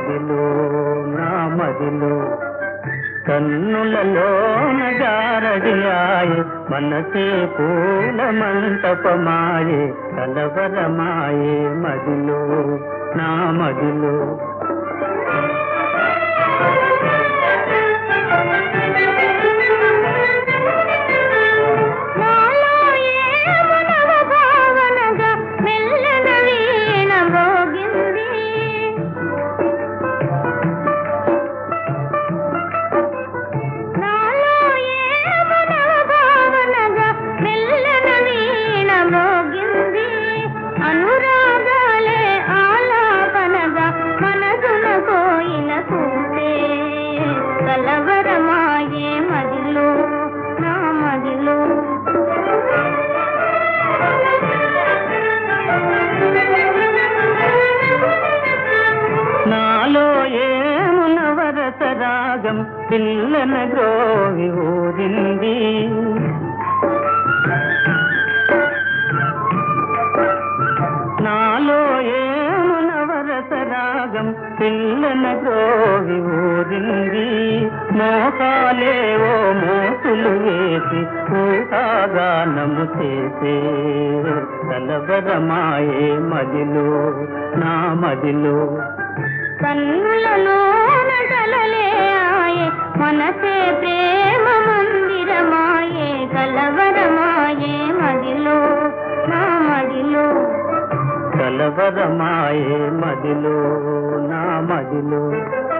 మదిలో నా మదిలో కన్నులలోన జారడియాయే మనసే పూల మంటపమాయే కలవరమాయే మదిలో నా మదిలో నాలో ఏమనవ భావనగా మెల్లన వీణ మోగింది నాలో ఏమనవ భావనగా మెల్లన వీణ మోగింది అనురాగాలే ఆలాపనగా మనసున కోయిల కూతే కలవరమాయే మదిలో నా మదిలో నాలో ఏమున వరస రాగం పిల్లన గ్రోవి ఊరింది నాలో ఏమున వరస రాగం పిల్లన గ్రోవి ఊరింది మోకాలేవో మోసులు వేసి ఊహాగానము చేసే కలవరమాయే మదిలో నా మదిలో కన్నులలోన కలలే ఆయే మనసే ప్రేమ మందిరమాయే కలవరమాయే మదిలో నా మదిలో కలవరమాయే మదిలో నా మదిలో